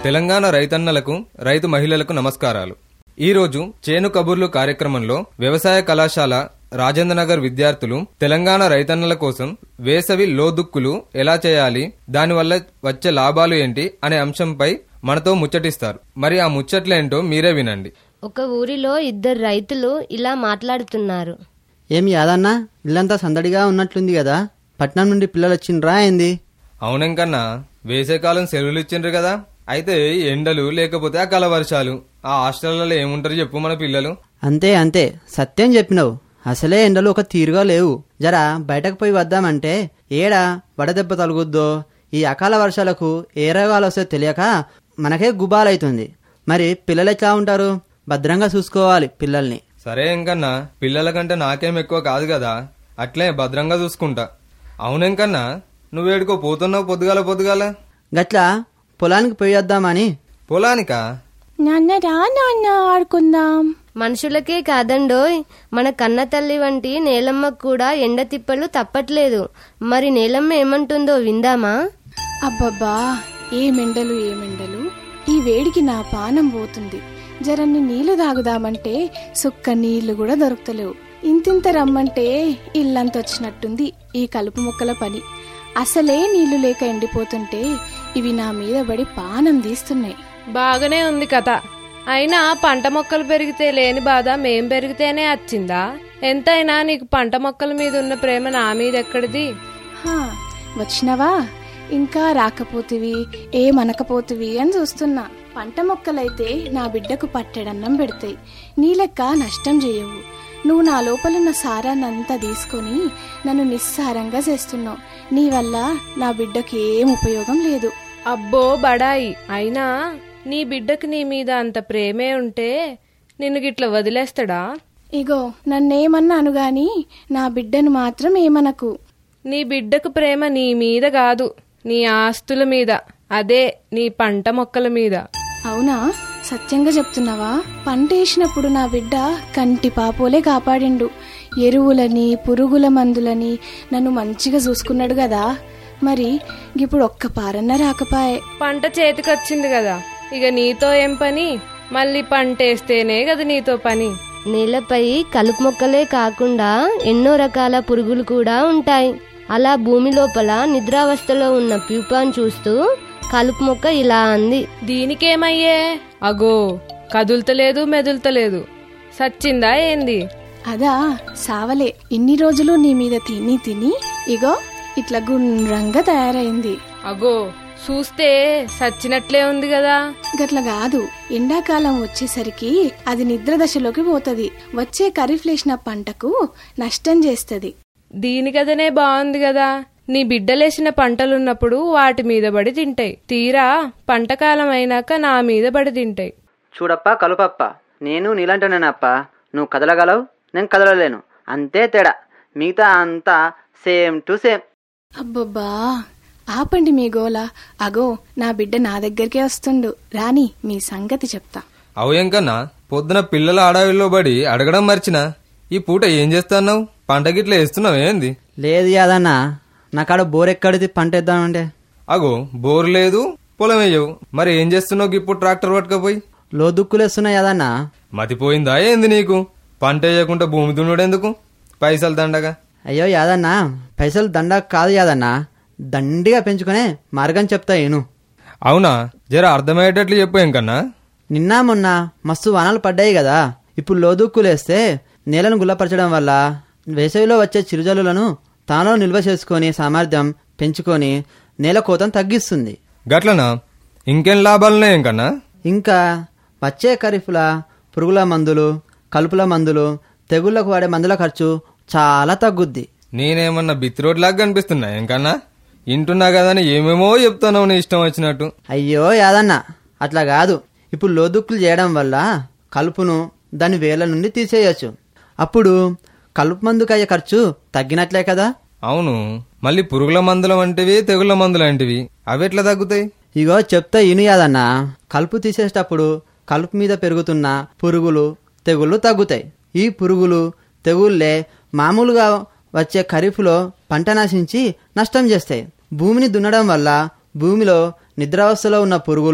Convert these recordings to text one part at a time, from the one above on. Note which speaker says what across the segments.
Speaker 1: తెలంగాణ రైతన్నలకు రైతు మహిళలకు నమస్కారాలు ఈరోజు చేను కబుర్లు కార్యక్రమంలో వ్యవసాయ కళాశాల రాజేంద్రనగర్ విద్యార్థులు తెలంగాణ రైతన్నల కోసం వేసవి లోదుక్కులు ఎలా చేయాలి దానివల్ల వచ్చే లాభాలు ఏంటి అనే అంశంపై మనతో ముచ్చటిస్తారు మరి ఆ ముచ్చట్లేంటో మీరే వినండి
Speaker 2: ఒక ఊరిలో ఇద్దరు రైతులు ఇలా మాట్లాడుతున్నారు
Speaker 3: ఏం యాదన్నా ఇల్లంతా సందడిగా ఉన్నట్లుంది కదా పట్నం నుండి పిల్లలు వచ్చిండ్రా ఏంది
Speaker 1: అవునంకన్నా వేసవికాలం సెలవులు ఇచ్చిండ్రు కదా అయితే ఈ ఎండలు లేకపోతే అకాల వర్షాలు ఆ హాస్టళ్లలో ఏముంటారు చెప్పు మన పిల్లలు
Speaker 3: అంతే అంతే సత్యం చెప్పినవు అసలే ఎండలు ఒక తీరుగా లేవు జరా బయటకు పోయి వద్దామంటే ఏడా వడదెబ్బ తలుగుద్దో ఈ అకాల వర్షాలకు ఏ రోగాలు వస్తే తెలియక మనకే గుబాలైతుంది మరి పిల్లలు ఎట్లా ఉంటారు భద్రంగా చూసుకోవాలి పిల్లల్ని
Speaker 1: సరే ఇంకన్నా పిల్లల కంటే నాకేం ఎక్కువ కాదు కదా అట్లే భద్రంగా చూసుకుంటా అవునెంకన్నా నువ్వేడుకో పోతున్నావు పొద్దుగాల పొద్దుగాల
Speaker 3: గట్లా పొలానికి పోయి వద్దామని
Speaker 1: పొలానికా
Speaker 4: నాన్న రా నాన్న ఆడుకుందాం
Speaker 2: మనుషులకే కాదండోయ్ మన కన్న తల్లి వంటి నేలమ్మకు కూడా ఎండ తిప్పలు తప్పట్లేదు మరి నేలమ్మ ఏమంటుందో విందామా
Speaker 4: అబ్బబ్బా ఏమెండలు ఏమెండలు ఈ వేడికి నా పానం పోతుంది జరన్ని నీళ్లు తాగుదామంటే సుక్క నీళ్లు కూడా దొరుకుతలేవు ఇంతింత రమ్మంటే ఇల్లంత వచ్చినట్టుంది ఈ కలుపు మొక్కల పని అసలే నీళ్లు లేక ఎండిపోతుంటే ఇవి నా మీద పడి పానం తీస్తున్నాయి
Speaker 5: బాగానే ఉంది కథ అయినా పంట మొక్కలు పెరిగితే లేని బాధ మేం పెరిగితేనే వచ్చిందా ఎంతైనా నీకు పంట మొక్కల మీద ఉన్న ప్రేమ నా మీద ఎక్కడిది
Speaker 4: హా, వచ్చినవా ఇంకా రాకపోతివి ఏమనకపోతివి అని చూస్తున్నా పంట మొక్కలైతే నా బిడ్డకు పట్టెడన్నం పెడతాయి నీ లెక్క నష్టం చేయవు నువ్వు నా లోపలున్న సారాన్నంతా తీసుకొని నన్ను నిస్సారంగా చేస్తున్నావు నీ వల్ల నా బిడ్డకి ఏం ఉపయోగం లేదు
Speaker 5: అబ్బో బడాయి అయినా నీ బిడ్డకు నీ మీద అంత ప్రేమే ఉంటే నిన్ను గిట్ల వదిలేస్తాడా
Speaker 4: ఇగో నన్నేమన్నాను గాని నా బిడ్డను మాత్రం ఏమనకు
Speaker 5: నీ బిడ్డకు ప్రేమ నీ మీద కాదు నీ ఆస్తుల మీద అదే నీ పంట మొక్కల మీద
Speaker 4: అవునా సత్యంగా చెప్తున్నావా పంట వేసినప్పుడు నా బిడ్డ కంటి పాపోలే కాపాడిండు ఎరువులని పురుగుల మందులని నన్ను మంచిగా చూసుకున్నాడు కదా మరి ఇప్పుడు ఒక్క పారన్న రాకపాయే
Speaker 5: పంట చేతికొచ్చింది కదా ఇక నీతో ఏం పని మళ్ళీ పంట వేస్తేనే కదా నీతో పని
Speaker 2: నేలపై కలుపు మొక్కలే కాకుండా ఎన్నో రకాల పురుగులు కూడా ఉంటాయి అలా భూమి లోపల నిద్రావస్థలో ఉన్న ప్యూపాన్ చూస్తూ కలుపు మొక్క ఇలా అంది
Speaker 5: దీనికేమయ్యే అగో కదులుతలేదు మెదులుతలేదు సచ్చిందా ఏంది
Speaker 4: అదా సావలే ఇన్ని రోజులు నీ మీద తిని తిని ఇగో ఇట్లా గుండ్రంగా తయారైంది
Speaker 5: అగో చూస్తే సచ్చినట్లే ఉంది కదా
Speaker 4: గట్ల కాదు ఎండాకాలం వచ్చేసరికి అది నిద్ర దశలోకి పోతది వచ్చే ఖరీఫ్ లేసిన పంటకు నష్టం చేస్తది
Speaker 5: దీనికదనే బాగుంది కదా నీ బిడ్డలేసిన పంటలున్నప్పుడు వాటి మీద పడి తింటాయి తీరా పంటకాలం అయినాక నా మీద పడి తింటాయి
Speaker 3: చూడప్ప కలుపప్ప నేను నీలంటేనేనప్ప నువ్వు కదలగలవు నేను కదలలేను అంతే తేడా మిగతా అంతా సేమ్ టు సేమ్
Speaker 4: అబ్బబ్బా ఆపండి మీ గోల అగో నా బిడ్డ నా దగ్గరికే వస్తుండు రాని మీ సంగతి చెప్తా
Speaker 1: అవుయంకన్నా పొద్దున పిల్లల అడవిలో పడి అడగడం మర్చినా ఈ పూట ఏం చేస్తున్నావు పంట గిట్ల వేస్తున్నావు ఏంది
Speaker 3: లేదు యాదన్నా నాకాడ బోరెక్కడిది పంట వేద్దామంటే
Speaker 1: అగో బోరు లేదు పొలం వేయవు మరి ఏం చేస్తున్నావు ఇప్పుడు ట్రాక్టర్ పట్టుకపోయి
Speaker 3: లోదుక్కులేస్తున్నాయి యాదన్నా
Speaker 1: మతిపోయిందా ఏంది నీకు పంట వేయకుండా భూమి దున్నుడెందుకు పైసలు దండగా
Speaker 3: అయ్యో యాదన్నా పైసలు దండ కాదు యాదన్నా దండిగా పెంచుకునే మార్గం చెప్తా ఏను
Speaker 1: అవునా జర అర్థమయ్యేటట్లు చెప్పు ఇంకన్నా
Speaker 3: నిన్న మొన్న మస్తు వానలు పడ్డాయి కదా ఇప్పుడు లోదుక్కులేస్తే నేలను గుల్లపరచడం వల్ల వేసవిలో వచ్చే చిరుజల్లులను తాను నిల్వ చేసుకొని సామర్థ్యం పెంచుకొని నేల కోతను తగ్గిస్తుంది
Speaker 1: గట్లనా ఇంకేం లాభాలున్నాయి ఇంకన్నా
Speaker 3: ఇంకా వచ్చే ఖరీఫ్ల పురుగుల మందులు కలుపుల మందులు తెగుళ్లకు వాడే మందుల ఖర్చు చాలా తగ్గుద్ది
Speaker 1: నేనేమన్నా బిత్రోడ్ లాగా కనిపిస్తున్నా ఇంకన్నా ఇంటున్నా కదని ఏమేమో చెప్తున్నావు నీ ఇష్టం వచ్చినట్టు
Speaker 3: అయ్యో యాదన్న అట్లా కాదు ఇప్పుడు లోదుక్కులు చేయడం వల్ల కలుపును దాని వేల నుండి తీసేయచ్చు అప్పుడు కలుపు మందుకు అయ్యే ఖర్చు తగ్గినట్లే కదా
Speaker 1: అవును మళ్ళీ పురుగుల మందుల వంటివి తెగుళ్ళ మందులు వంటివి అవి ఎట్లా తగ్గుతాయి
Speaker 3: ఇగో చెప్తా ఇను యాదన్న కలుపు తీసేటప్పుడు కలుపు మీద పెరుగుతున్న పురుగులు తెగుళ్ళు తగ్గుతాయి ఈ పురుగులు తెగుళ్ళే మామూలుగా వచ్చే ఖరీఫ్లో పంట నాశించి నష్టం చేస్తాయి భూమిని దున్నడం వల్ల భూమిలో నిద్రావస్థలో ఉన్న పురుగులు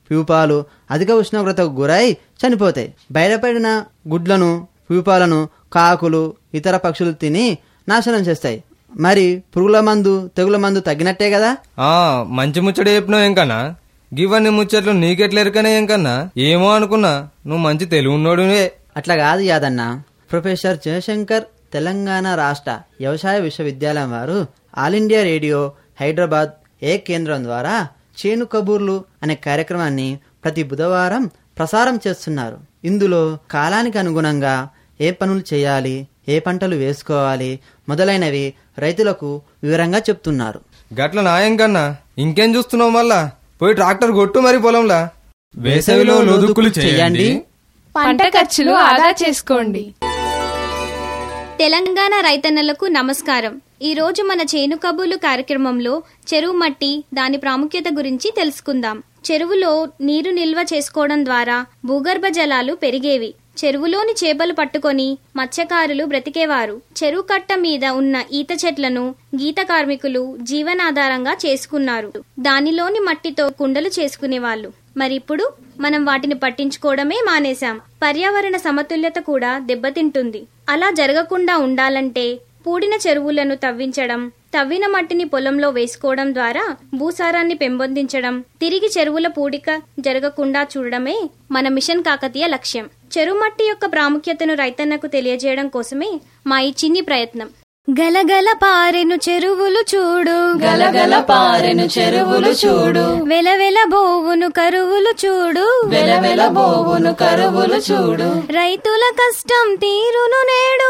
Speaker 3: ప్యూపాలు అధిక ఉష్ణోగ్రతకు గురై చనిపోతాయి బయటపడిన గుడ్లను ప్యూపాలను కాకులు ఇతర పక్షులు తిని నాశనం చేస్తాయి మరి పురుగుల మందు తెగుల మందు తగ్గినట్టే కదా
Speaker 1: ఆ మంచి ముచ్చట చెప్పినావు ఏంకన్నా గివన్నీ ముచ్చట్లు నీకెట్లెరకనే ఏంకన్నా ఏమో అనుకున్నా నువ్వు మంచి తెలివి ఉన్నోడువే
Speaker 3: అట్లా కాదు యాదన్న ప్రొఫెసర్ జయశంకర్ తెలంగాణ రాష్ట్ర వ్యవసాయ విశ్వవిద్యాలయం వారు all India radio Hyderabad A కేంద్రం ద్వారా చేను కబూర్లు అనే కార్యక్రమాన్ని ప్రతి బుధవారం ప్రసారం చేస్తున్నారు ఇందులో కాలానికి అనుగుణంగా ఏ పనులు చేయాలి ఏ పంటలు వేసుకోవాలి మొదలైనవి రైతులకు వివరంగా చెప్తున్నారు
Speaker 1: గట్ల నాయం కన్నా ఇంకేం చూస్తున్నావు మళ్ళా పోయి ట్రాక్టర్ కొట్టు మరి పొలంలా వేసవిలో లోదుక్కులు చేయండి
Speaker 4: పంట ఖర్చులు ఆదా చేసుకోండి
Speaker 6: తెలంగాణ రైతన్నలకు నమస్కారం ఈ రోజు మన చేను కబుర్లు కార్యక్రమంలో చెరువు మట్టి దాని ప్రాముఖ్యత గురించి తెలుసుకుందాం చెరువులో నీరు నిల్వ చేసుకోవడం ద్వారా భూగర్భ జలాలు పెరిగేవి చెరువులోని చేపలు పట్టుకొని మత్స్యకారులు బ్రతికేవారు చెరువు కట్ట మీద ఉన్న ఈత చెట్లను గీత కార్మికులు జీవనాధారంగా చేసుకున్నారు దానిలోని మట్టితో కుండలు చేసుకునేవాళ్ళు మరిప్పుడు మనం వాటిని పట్టించుకోవడమే మానేశాం పర్యావరణ సమతుల్యత కూడా దెబ్బతింటుంది అలా జరగకుండా ఉండాలంటే పూడిన చెరువులను తవ్వించడం తవ్విన మట్టిని పొలంలో వేసుకోవడం ద్వారా భూసారాన్ని పెంపొందించడం తిరిగి చెరువుల పూడిక జరగకుండా చూడడమే మన మిషన్ కాకతీయ లక్ష్యం చెరువు మట్టి యొక్క ప్రాముఖ్యతను రైతన్నకు తెలియజేయడం కోసమే మా ఈ చిన్ని ప్రయత్నం గలగల పారెను చెరువులు చూడు
Speaker 7: గలగల పారెను చెరువులు చూడు
Speaker 6: వెలవెల బోవును కరువులు చూడు
Speaker 7: వెలవెల బోవును కరువులు చూడు
Speaker 6: రైతుల కష్టం తీరును నేడు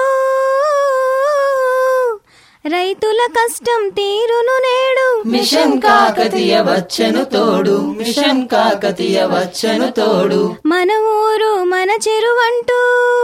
Speaker 6: రైతుల కష్టం తీరును నేడు
Speaker 7: మిషన్ కాకతీయ వచ్చెను తోడు మిషన్ కాకతీయ వచ్చెను తోడు
Speaker 6: మన ఊరు మన చెరువంటూ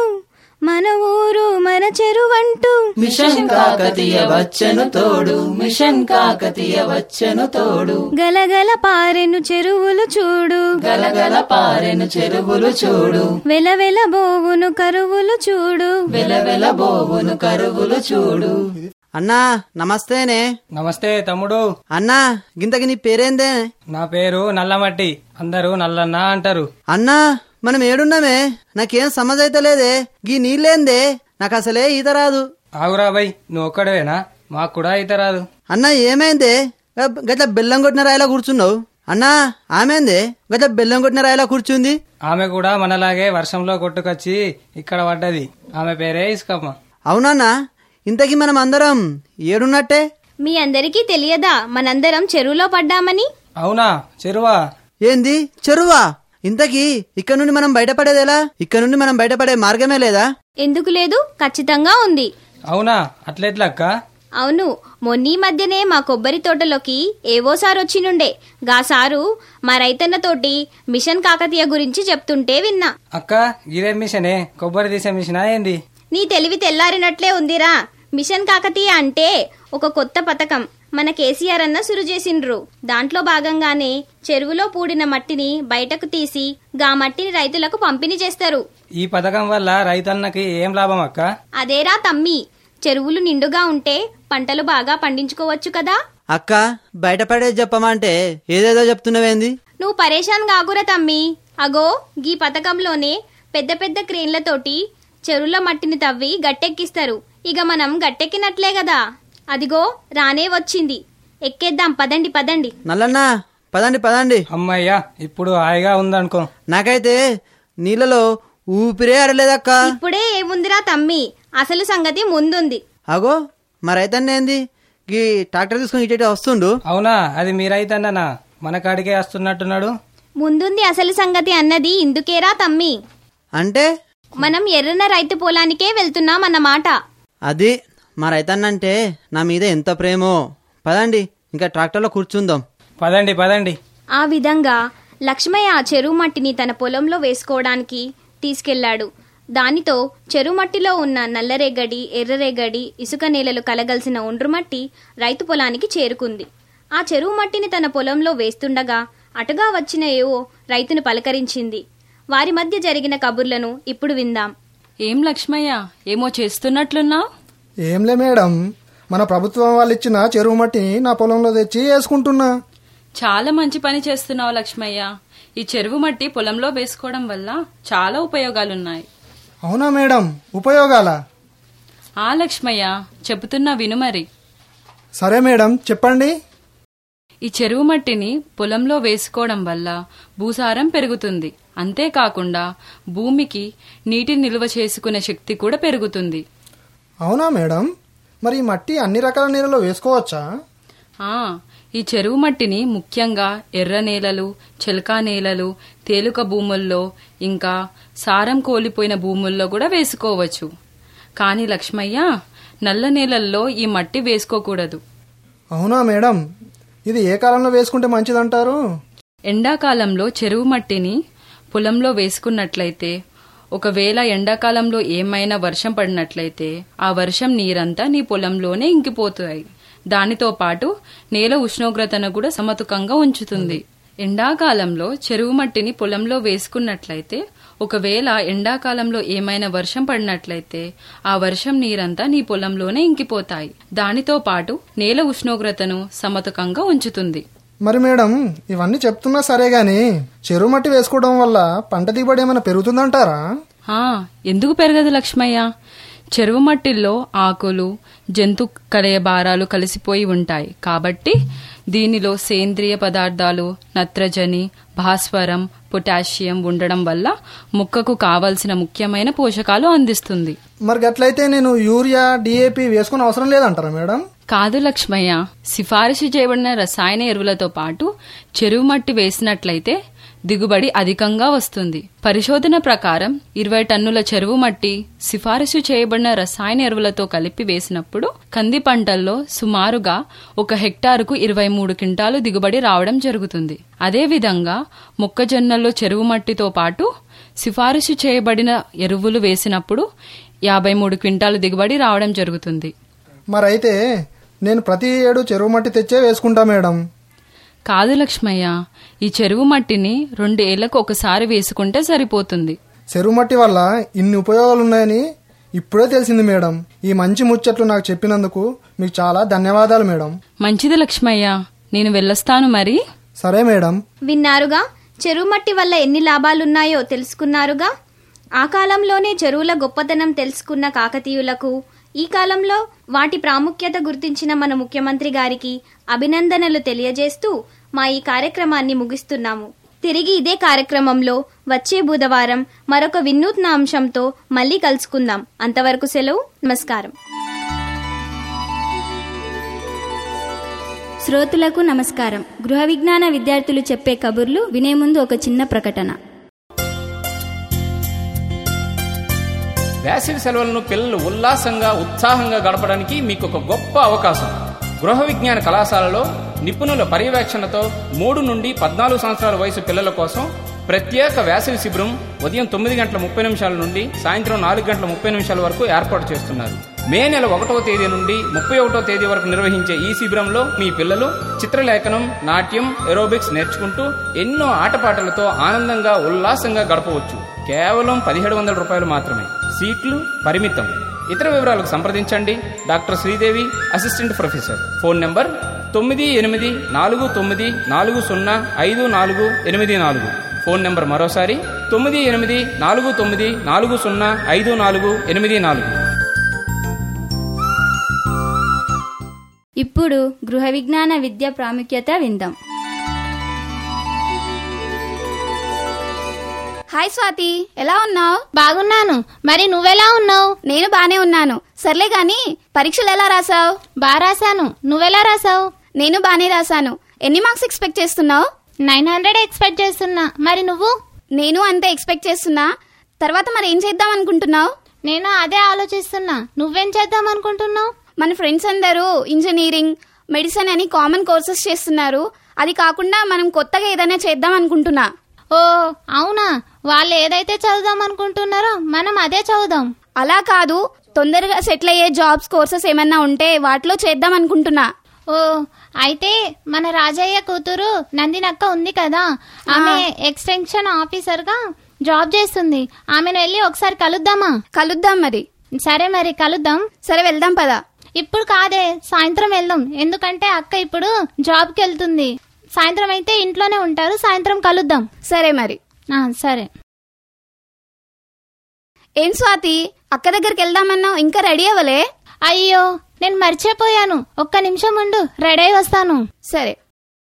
Speaker 6: మన ఊరు మన చెరువంటూ
Speaker 7: మిషన్ కాకతీయ వచ్చెను తోడు మిషన్ కాకతీయ వచ్చెను తోడు
Speaker 6: గలగల పారెను చెరువులు చూడు
Speaker 7: గలగల పారెను చెరువులు చూడు
Speaker 6: వెలవెల బోవును కరువులు చూడు
Speaker 7: వెలవెల బోవును కరువులు చూడు
Speaker 3: అన్నా నమస్తేనే
Speaker 8: నమస్తే తమ్ముడు
Speaker 3: అన్నా గింతకి నీ పేరేందే
Speaker 8: నా పేరు నల్లమట్టి అందరూ నల్లన్న అంటారు
Speaker 3: అన్నా మనం ఏడున్నామే నాకేం సమజైతలేదే గీ నీళ్ళేందే నాకు అసలే ఈత రాదు
Speaker 8: ఆగురా బై నువ్వు ఒక్కడవేనా మాకు కూడా ఈత రాదు
Speaker 3: అన్నా ఏమైందే గ- గట్ల బెల్లం కొట్టిన రాయిలా కూర్చున్నావు అన్నా ఆమెందే గట్ల బెల్లం కొట్టిన రాయిలా కూర్చుంది
Speaker 8: ఆమె కూడా మనలాగే వర్షంలో కొట్టుకొచ్చి ఇక్కడ పడ్డది ఆమె పేరే ఇసుకమ్మ
Speaker 3: అవునన్నా ఇంతకీ మనం అందరం ఏడున్నట్టే
Speaker 6: మీ అందరికీ తెలియదా మనందరం చెరువులో పడ్డామని
Speaker 8: అవునా చెరువా
Speaker 3: ఏంది చెరువా ఇంతకీ ఇక్కడ నుండి మనం బయటపడేదేలా ఇక్కడ నుండి మనం బయటపడే మార్గమే లేదా
Speaker 6: ఎందుకు లేదు ఖచ్చితంగా ఉంది
Speaker 8: అవునా అట్లెట్లక్క
Speaker 6: అవును మొన్నీ మధ్యనే మా కొబ్బరి తోటలోకి ఏవో సార్ వచ్చినుండే గా సారు మా రైతన్న తోటి మిషన్ కాకతీయ గురించి చెప్తుంటే విన్నా
Speaker 8: అక్క ఇదే మిషనే కొబ్బరి తీసే మిషనా ఏంది
Speaker 6: నీ తెలివి తెల్లారినట్లే ఉందిరా మిషన్ కాకతీయ అంటే ఒక కొత్త పథకం మన కేసీఆర్ అన్న సురు చేసిండ్రు దాంట్లో భాగంగానే చెరువులో పూడిన మట్టిని బయటకు తీసి గా మట్టిని రైతులకు పంపిణీ చేస్తారు
Speaker 8: ఈ పథకం వల్ల రైతన్నకి ఏం లాభం అక్క
Speaker 6: అదేరా తమ్మి చెరువులు నిండుగా ఉంటే పంటలు బాగా పండించుకోవచ్చు కదా
Speaker 3: అక్క బయటపడేది చెప్పమంటే ఏదేదో చెప్తున్నావేంది
Speaker 6: నువ్వు పరేషాన్ కాకురా తమ్మి అగో గీ పథకంలోనే పెద్ద పెద్ద క్రేన్లతోటి చెరువుల మట్టిని తవ్వి గట్టెక్కిస్తారు ఇక మనం గట్టెక్కినట్లే కదా అదిగో రానే వచ్చింది ఎక్కేద్దాం పదండి పదండి
Speaker 3: నల్లన్నా పదండి పదండి
Speaker 8: అమ్మయ్యా ఇప్పుడు హాయిగా ఉందనుకో
Speaker 3: నాకైతే నీళ్ళలో ఊపిరే ఆడలేదక్క
Speaker 6: ఇప్పుడే ఏముందిరా తమ్మి అసలు సంగతి ముందుంది
Speaker 3: అగో మరైతేంది గీ ట్రాక్టర్ తీసుకుని ఇటు ఇటు వస్తుండు
Speaker 8: అవునా అది మీ రైతన్ననా మన కాడికే వస్తున్నట్టున్నాడు
Speaker 6: ముందుంది అసలు సంగతి అన్నది ఇందుకేరా తమ్మి
Speaker 3: అంటే
Speaker 6: మనం ఎర్రన రైతు పొలానికే వెళ్తున్నాం అన్నమాట
Speaker 3: అది మా రైతన్నంటే నా మీద ఎంత ప్రేమో పదండి ఇంకా ట్రాక్టర్లో కూర్చుందాం
Speaker 8: పదండి పదండి
Speaker 6: ఆ విధంగా లక్ష్మయ్య ఆ చెరువు మట్టిని తన పొలంలో వేసుకోవడానికి తీసుకెళ్లాడు దానితో చెరువు మట్టిలో ఉన్న నల్లరేగడి ఎర్రరేగడి ఇసుక నేలలు కలగలిసిన ఒండ్రుమట్టి రైతు పొలానికి చేరుకుంది ఆ చెరువు మట్టిని తన పొలంలో వేస్తుండగా అటుగా వచ్చిన ఏవో రైతును పలకరించింది వారి మధ్య జరిగిన కబుర్లను ఇప్పుడు విందాం
Speaker 7: ఏం లక్ష్మయ్య ఏమో చేస్తున్నట్లున్నావు
Speaker 9: ఏంలే మేడం మన ప్రభుత్వం వాళ్ళు ఇచ్చిన చెరువు మట్టిని నా పొలంలో తెచ్చి వేసుకుంటున్నా
Speaker 7: చాలా మంచి పని చేస్తున్నావు లక్ష్మయ్య
Speaker 10: ఈ చెరువు మట్టి పొలంలో వేసుకోవడం వల్ల చాలా ఉపయోగాలున్నాయి
Speaker 9: అవునా మేడం ఉపయోగాల
Speaker 10: ఆ లక్ష్మయ్య చెబుతున్నా విను మరి
Speaker 9: సరే మేడం చెప్పండి
Speaker 10: ఈ చెరువు మట్టిని పొలంలో వేసుకోవడం వల్ల భూసారం పెరుగుతుంది అంతేకాకుండా భూమికి నీటిని నిల్వ చేసుకునే శక్తి కూడా పెరుగుతుంది
Speaker 9: అవునా మేడం మరి ఈ మట్టి అన్ని రకాల నీళ్ళలో వేసుకోవచ్చా
Speaker 10: ఆ ఈ చెరువు మట్టిని ముఖ్యంగా ఎర్ర నేలలు చెలకా నేలలు తేలుక భూముల్లో ఇంకా సారం కోల్పోయిన భూముల్లో కూడా వేసుకోవచ్చు కానీ లక్ష్మయ్య నల్ల నేలల్లో ఈ మట్టి వేసుకోకూడదు
Speaker 9: అవునా మేడం ఇది ఏ కాలంలో వేసుకుంటే మంచిదంటారు
Speaker 10: ఎండాకాలంలో చెరువు మట్టిని పొలంలో వేసుకున్నట్లయితే ఒకవేళ ఎండాకాలంలో ఏమైనా వర్షం పడినట్లయితే ఆ వర్షం నీరంతా నీ పొలంలోనే ఇంకిపోతాయి దానితో పాటు నేల ఉష్ణోగ్రతను కూడా సమతుకంగా ఉంచుతుంది ఎండాకాలంలో చెరువు మట్టిని పొలంలో వేసుకున్నట్లయితే ఒకవేళ ఎండాకాలంలో ఏమైనా వర్షం పడినట్లయితే ఆ వర్షం నీరంతా నీ పొలంలోనే ఇంకిపోతాయి దానితో పాటు నేల ఉష్ణోగ్రతను సమతుకంగా ఉంచుతుంది
Speaker 9: మరి మేడం ఇవన్నీ చెప్తున్నా సరే గాని చెరువు మట్టి వేసుకోవడం వల్ల పంట దిగుబడి ఏమైనా పెరుగుతుందంటారా
Speaker 10: ఆ ఎందుకు పెరగదు లక్ష్మయ్య చెరువు మట్టిల్లో ఆకులు జంతు కలయబారాలు కలిసిపోయి ఉంటాయి కాబట్టి దీనిలో సేంద్రియ పదార్థాలు నత్రజని భాస్వరం పొటాషియం ఉండడం వల్ల మొక్కకు కావలసిన ముఖ్యమైన పోషకాలు అందిస్తుంది
Speaker 9: మరి గట్లయితే నేను యూరియా డిఏపి వేసుకునే అవసరం లేదంటారా మేడం
Speaker 10: కాదు లక్ష్మయ్య సిఫారసు చేయబడిన రసాయన ఎరువులతో పాటు చెరువు మట్టి వేసినట్లయితే దిగుబడి అధికంగా వస్తుంది పరిశోధన ప్రకారం ఇరవై టన్నుల చెరువు మట్టి సిఫారసు చేయబడిన రసాయన ఎరువులతో కలిపి వేసినప్పుడు కంది పంటల్లో సుమారుగా ఒక హెక్టారుకు ఇరవై మూడు క్వింటాలు దిగుబడి రావడం జరుగుతుంది అదేవిధంగా మొక్కజొన్నల్లో చెరువు మట్టితో పాటు సిఫారసు చేయబడిన ఎరువులు వేసినప్పుడు యాభై మూడు క్వింటాలు దిగుబడి రావడం జరుగుతుంది
Speaker 9: మరైతే నేను ప్రతి ఏడు చెరువు మట్టి తెచ్చే వేసుకుంటా మేడం
Speaker 10: కాదు లక్ష్మయ్య ఈ చెరువు మట్టిని రెండు ఏళ్లకు ఒకసారి వేసుకుంటే సరిపోతుంది
Speaker 9: చెరువు మట్టి వల్ల ఇన్ని ఉపయోగాలు ఉన్నాయని ఇప్పుడే తెలిసింది మేడం ఈ మంచి ముచ్చట్లు నాకు చెప్పినందుకు మీకు చాలా ధన్యవాదాలు మేడం
Speaker 10: మంచిది లక్ష్మయ్య నేను వెళ్ళొస్తాను మరి
Speaker 9: సరే మేడం
Speaker 6: విన్నారుగా చెరువు మట్టి వల్ల ఎన్ని లాభాలున్నాయో తెలుసుకున్నారుగా ఆ కాలంలోనే చెరువుల గొప్పతనం తెలుసుకున్న కాకతీయులకు ఈ కాలంలో వాటి ప్రాముఖ్యత గుర్తించిన మన ముఖ్యమంత్రి గారికి అభినందనలు తెలియజేస్తూ మా ఈ కార్యక్రమాన్ని ముగిస్తున్నాము తిరిగి ఇదే కార్యక్రమంలో వచ్చే బుధవారం మరొక వినూత్న అంశంతో మళ్ళీ కలుసుకుందాం అంతవరకు సెలవు నమస్కారం
Speaker 11: శ్రోతులకు నమస్కారం గృహ విజ్ఞాన విద్యార్థులు చెప్పే కబుర్లు వినే ముందు ఒక చిన్న ప్రకటన
Speaker 12: వేసవి సెలవులను పిల్లలు ఉల్లాసంగా ఉత్సాహంగా గడపడానికి మీకు ఒక గొప్ప అవకాశం గృహ విజ్ఞాన కళాశాలలో నిపుణుల పర్యవేక్షణతో మూడు నుండి పద్నాలుగు సంవత్సరాల వయసు పిల్లల కోసం ప్రత్యేక వేసవి శిబిరం ఉదయం తొమ్మిది గంటల ముప్పై నిమిషాల నుండి సాయంత్రం నాలుగు గంటల ముప్పై నిమిషాల వరకు ఏర్పాటు చేస్తున్నారు మే నెల ఒకటవ తేదీ నుండి ముప్పై ఒకటో తేదీ వరకు నిర్వహించే ఈ శిబిరంలో మీ పిల్లలు చిత్రలేఖనం నాట్యం ఎరోబిక్స్ నేర్చుకుంటూ ఎన్నో ఆటపాటలతో ఆనందంగా ఉల్లాసంగా గడపవచ్చు కేవలం పదిహేడు వందల రూపాయలు మాత్రమే సీట్లు పరిమితం ఇతర వివరాలకు సంప్రదించండి doctor Sridevi assistant professor phone number తొమ్మిది ఎనిమిది నాలుగు తొమ్మిది నాలుగు సున్నా ఐదు నాలుగు ఎనిమిది నాలుగు ఫోన్ నంబర్ మరోసారి తొమ్మిది ఎనిమిది నాలుగు తొమ్మిది నాలుగు సున్నా ఐదు నాలుగు ఎనిమిది నాలుగు
Speaker 11: ఇప్పుడు గృహ విజ్ఞాన విద్య ప్రాముఖ్యత విందాం
Speaker 13: హాయ్ స్వాతి ఎలా ఉన్నావు బాగున్నాను మరి నువ్వెలా ఉన్నావు నేను బానే ఉన్నాను సర్లే గాని పరీక్షలు ఎలా రాసావు బా రాశాను నువ్వెలా రాసావు నేను బానే రాశాను ఎన్ని మార్క్స్ ఎక్స్పెక్ట్ చేస్తున్నావు నైన్ హండ్రెడ్ ఎక్స్పెక్ట్ చేస్తున్నా మరి నువ్వు నేను అంతే ఎక్స్పెక్ట్ చేస్తున్నా తర్వాత మరి ఏం చేద్దాం అనుకుంటున్నావు నేను అదే ఆలోచిస్తున్నా నువ్వేం చేద్దాం అనుకుంటున్నావు మన ఫ్రెండ్స్ అందరూ ఇంజనీరింగ్ మెడిసిన్ అని కామన్ కోర్సెస్ చేస్తున్నారు అది కాకుండా మనం కొత్తగా ఏదైనా చేద్దాం అనుకుంటున్నా
Speaker 14: ఓ అవునా వాళ్ళు ఏదైతే చదువుదాం అనుకుంటున్నారో మనం అదే చదువుదాం
Speaker 13: అలా కాదు తొందరగా సెటిల్ అయ్యే జాబ్స్ కోర్సెస్ ఏమన్నా ఉంటే వాటిలో చేద్దాం అనుకుంటున్నా
Speaker 14: ఓ అయితే మన రాజయ్య కూతురు నందినక్క ఉంది కదా ఆమె ఎక్స్టెన్షన్ ఆఫీసర్ గా జాబ్ చేస్తుంది ఆమెను వెళ్ళి ఒకసారి కలుద్దామా
Speaker 13: కలుద్దాం మరి
Speaker 14: సరే మరి కలుద్దాం
Speaker 13: సరే వెళ్దాం పదా
Speaker 14: ఇప్పుడు కాదే సాయంత్రం వెళ్దాం ఎందుకంటే అక్క ఇప్పుడు జాబ్ కి వెళ్తుంది సాయంత్రం అయితే ఇంట్లోనే ఉంటారు సాయంత్రం కలుద్దాం
Speaker 13: సరే మరి
Speaker 14: ఆ, సరే
Speaker 13: ఏం స్వాతి అక్క దగ్గరికి వెళ్దామన్నావు ఇంకా రెడీ అవ్వలే
Speaker 14: అయ్యో నేను మర్చిపోయాను ఒక్క నిమిషం ఉండు రెడీ అయి వస్తాను
Speaker 13: సరే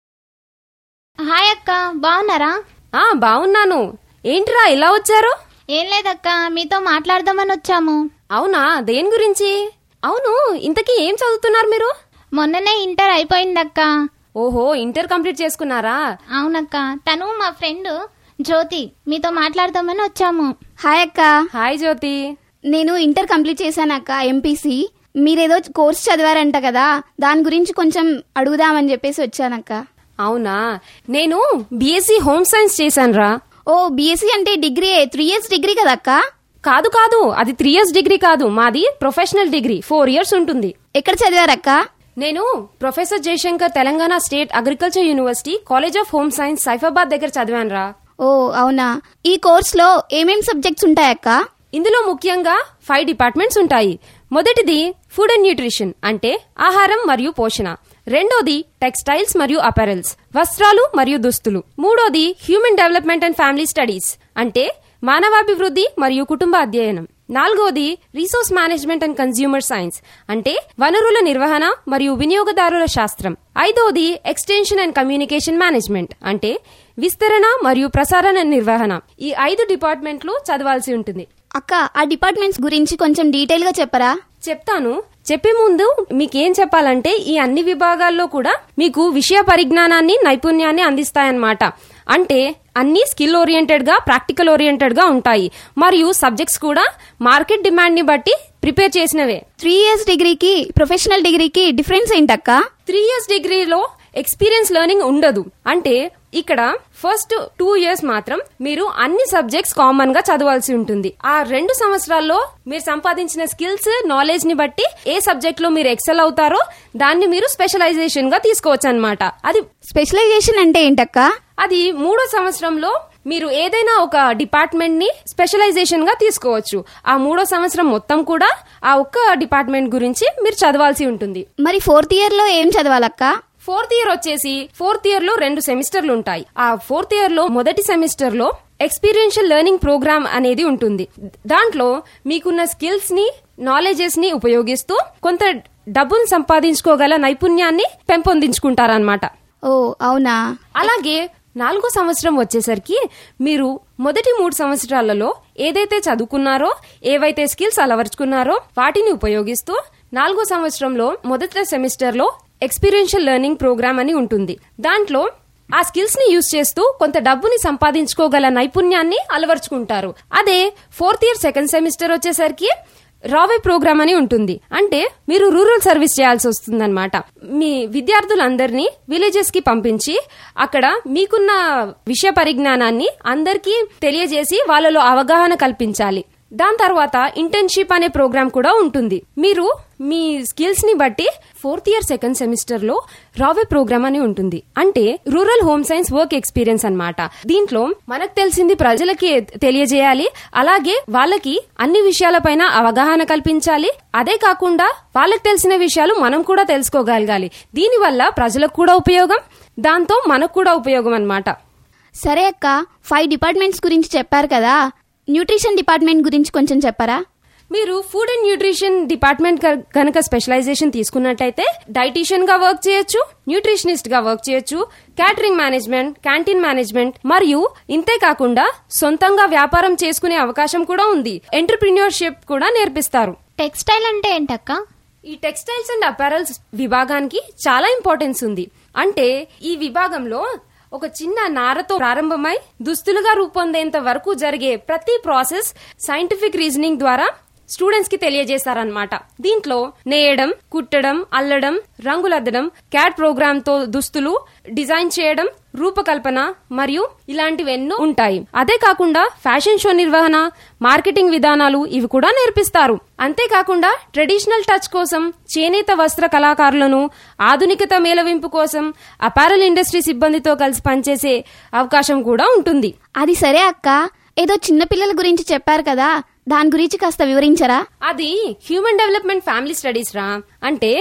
Speaker 14: హాయ్ అక్క బాగున్నారా
Speaker 5: ఆ బాగున్నాను ఏంట్రా ఇలా వచ్చారు
Speaker 14: ఏం లేదక్క మీతో మాట్లాడదామని వచ్చాము
Speaker 5: అవునా దేని గురించి అవును ఇంతకీ ఏం చదువుతున్నారు మీరు
Speaker 14: మొన్ననే ఇంటర్ అయిపోయిందక్క
Speaker 5: ఓహో ఇంటర్ కంప్లీట్ చేసుకున్నారా
Speaker 14: అవునక్క తను మా ఫ్రెండ్ జ్యోతి మీతో మాట్లాడదామని వచ్చాము
Speaker 13: హాయ్ అక్క
Speaker 5: హాయ్ జ్యోతి
Speaker 13: నేను ఇంటర్ కంప్లీట్ చేశానక్క ఎంపీసీ మీరేదో కోర్స్ చదివారంట కదా దాని గురించి కొంచెం అడుగుదామని చెప్పేసి వచ్చానక్క
Speaker 5: అవునా నేను బీఎస్సీ హోమ్ సైన్స్ చేశానురా
Speaker 13: ఓ బీఎస్సీ అంటే డిగ్రీ త్రీ ఇయర్స్ డిగ్రీ కదక్క
Speaker 5: కాదు కాదు అది త్రీ ఇయర్స్ డిగ్రీ కాదు మాది ప్రొఫెషనల్ డిగ్రీ ఫోర్ ఇయర్స్ ఉంటుంది
Speaker 13: ఎక్కడ చదివారక్క
Speaker 5: నేను professor Jayashankar Telangana state agriculture university college of home science Saifabad దగ్గర చదివానురా
Speaker 13: ఓ అవునా ఈ కోర్స్ లో ఏమేం సబ్జెక్ట్స్ ఉంటాయక్క
Speaker 5: ఇందులో ముఖ్యంగా ఫైవ్ డిపార్ట్మెంట్స్ ఉంటాయి మొదటిది ఫుడ్ అండ్ న్యూట్రిషన్ అంటే ఆహారం మరియు పోషణ రెండోది టెక్స్టైల్స్ మరియు అపెరల్స్ వస్త్రాలు మరియు దుస్తులు మూడోది human development and family studies అంటే మానవాభివృద్ధి మరియు కుటుంబ అధ్యయనం నాలుగోది resource management and consumer science అంటే వనరుల నిర్వహణ మరియు వినియోగదారుల శాస్త్రం ఐదోది ఎక్స్టెన్షన్ అండ్ కమ్యూనికేషన్ మేనేజ్మెంట్ అంటే విస్తరణ మరియు ప్రసారణ నిర్వహణ ఈ ఐదు డిపార్ట్మెంట్లు చదవాల్సి ఉంటుంది
Speaker 13: అక్క ఆ డిపార్ట్మెంట్స్ గురించి కొంచెం డీటెయిల్ గా చెప్పరా
Speaker 5: చెప్తాను చెప్పే ముందు మీకేం చెప్పాలంటే ఈ అన్ని విభాగాల్లో కూడా మీకు విషయ పరిజ్ఞానాన్ని నైపుణ్యాన్ని అందిస్తాయన్నమాట అంటే అన్ని స్కిల్ ఓరియంటెడ్ గా ప్రాక్టికల్ ఓరియంటెడ్ గా ఉంటాయి మరియు సబ్జెక్ట్స్ కూడా మార్కెట్ డిమాండ్ ని బట్టి ప్రిపేర్ చేసినవే
Speaker 13: త్రీ ఇయర్స్ డిగ్రీకి ప్రొఫెషనల్ డిగ్రీకి డిఫరెన్స్ ఏంటక్క
Speaker 5: త్రీ ఇయర్స్ డిగ్రీలో ఎక్స్పీరియన్స్ లెర్నింగ్ ఉండదు అంటే ఇక్కడ ఫస్ట్ టూ ఇయర్స్ మాత్రం మీరు అన్ని సబ్జెక్ట్స్ కామన్ గా చదవాల్సి ఉంటుంది ఆ రెండు సంవత్సరాల్లో మీరు సంపాదించిన స్కిల్స్ నాలెడ్జ్ ని బట్టి ఏ సబ్జెక్ట్ లో మీరు ఎక్సెల్ అవుతారో దాన్ని మీరు స్పెషలైజేషన్ గా తీసుకోవచ్చు అనమాట అది
Speaker 13: స్పెషలైజేషన్ అంటే ఏంటక్క
Speaker 5: అది మూడో సంవత్సరంలో మీరు ఏదైనా ఒక డిపార్ట్మెంట్ ని స్పెషలైజేషన్ గా తీసుకోవచ్చు ఆ మూడో సంవత్సరం మొత్తం కూడా ఆ ఒక్క డిపార్ట్మెంట్ గురించి మీరు చదవాల్సి ఉంటుంది
Speaker 13: మరి ఫోర్త్ ఇయర్ లో ఏం చదవాలక్క
Speaker 5: ఫోర్త్ ఇయర్ వచ్చేసి ఫోర్త్ ఇయర్ లో రెండు సెమిస్టర్లు ఉంటాయి ఆ ఫోర్త్ ఇయర్ లో మొదటి సెమిస్టర్ లో ఎక్స్పీరియన్షియల్ లెర్నింగ్ ప్రోగ్రామ్ అనేది ఉంటుంది దాంట్లో మీకున్న స్కిల్స్ ని నాలెడ్జెస్ ని ఉపయోగిస్తూ కొంత డబ్బును సంపాదించుకోగల నైపుణ్యాన్ని పెంపొందించుకుంటారనమాట
Speaker 13: ఓ అవునా
Speaker 5: అలాగే నాలుగో సంవత్సరం వచ్చేసరికి మీరు మొదటి మూడు సంవత్సరాలలో ఏదైతే చదువుకున్నారో ఏవైతే స్కిల్స్ అలవర్చుకున్నారో వాటిని ఉపయోగిస్తూ నాలుగో సంవత్సరంలో మొదటి సెమిస్టర్ లో ఎక్స్పీరియన్షియల్ లెర్నింగ్ ప్రోగ్రామ్ అని ఉంటుంది దాంట్లో ఆ స్కిల్స్ ని యూజ్ చేస్తూ కొంత డబ్బుని సంపాదించుకోగల నైపుణ్యాన్ని అలవర్చుకుంటారు అదే ఫోర్త్ ఇయర్ సెకండ్ సెమిస్టర్ వచ్చేసరికి రావే ప్రోగ్రామ్ అని ఉంటుంది అంటే మీరు రూరల్ సర్వీస్ చేయాల్సి వస్తుందన్నమాట మీ విద్యార్థులందరినీ విలేజెస్ కి పంపించి అక్కడ మీకున్న విషయ పరిజ్ఞానాన్ని అందరికీ తెలియజేసి వాళ్ళలో అవగాహన కల్పించాలి దాని తర్వాత ఇంటర్న్షిప్ అనే ప్రోగ్రామ్ కూడా ఉంటుంది మీరు మీ స్కిల్స్ ని బట్టి ఫోర్త్ ఇయర్ సెకండ్ సెమిస్టర్ లో రావే ప్రోగ్రామ్ అని ఉంటుంది అంటే rural home science work experience అన్నమాట దీంట్లో మనకు తెలిసింది ప్రజలకి తెలియజేయాలి అలాగే వాళ్ళకి అన్ని విషయాలపైన అవగాహన కల్పించాలి అదే కాకుండా వాళ్ళకి తెలిసిన విషయాలు మనం కూడా తెలుసుకోగలగాలి దీనివల్ల ప్రజలకు కూడా ఉపయోగం దాంతో మనకు కూడా ఉపయోగం అన్నమాట
Speaker 13: సరే అక్క ఫైవ్ డిపార్ట్మెంట్స్ గురించి చెప్పారు కదా న్యూట్రిషన్ డిపార్ట్మెంట్ గురించి కొంచెం చెప్పరా
Speaker 5: మీరు ఫుడ్ అండ్ న్యూట్రిషన్ డిపార్ట్మెంట్ కనుక స్పెషలైజేషన్ తీసుకున్నట్టయితే డైటీషియన్ గా వర్క్ చేయొచ్చు న్యూట్రిషనిస్ట్ గా వర్క్ చేయొచ్చు క్యాటరింగ్ మేనేజ్మెంట్ క్యాంటీన్ మేనేజ్మెంట్ మరియు ఇంతే కాకుండా సొంతంగా వ్యాపారం చేసుకునే అవకాశం కూడా ఉంది ఎంటర్ప్రిన్యూర్షిప్ కూడా నేర్పిస్తారు
Speaker 14: టెక్స్టైల్ అంటే ఏంటక్క
Speaker 5: ఈ టెక్స్టైల్స్ అండ్ అపారల్స్ విభాగానికి చాలా ఇంపార్టెన్స్ ఉంది అంటే ఈ విభాగంలో ఒక చిన్న నారతో ప్రారంభమై దుస్తులుగా రూపొందేంత వరకు జరిగే ప్రతి ప్రాసెస్ సైంటిఫిక్ రీజనింగ్ ద్వారా స్టూడెంట్స్ కి తెలియజేస్తారనమాట దీంట్లో నేయడం కుట్టడం అల్లడం రంగులద్దడం క్యాట్ ప్రోగ్రామ్ తో దుస్తులు డిజైన్ చేయడం రూపకల్పన మరియు ఇలాంటివి ఎన్నో ఉంటాయి అదే కాకుండా ఫ్యాషన్ షో నిర్వహణ మార్కెటింగ్ విధానాలు ఇవి కూడా నేర్పిస్తారు అంతేకాకుండా ట్రెడిషనల్ టచ్ కోసం చేనేత వస్త్ర కళాకారులను ఆధునికత మేళవింపు కోసం అపారల్ ఇండస్ట్రీ సిబ్బందితో కలిసి పనిచేసే అవకాశం కూడా ఉంటుంది
Speaker 13: అది సరే అక్క ఏదో చిన్న పిల్లల గురించి చెప్పారు కదా దాని గురించి కాస్త వివరించరా
Speaker 5: అది హ్యూమన్ డెవలప్మెంట్ ఫ్యామిలీ స్టడీస్ రా అంటే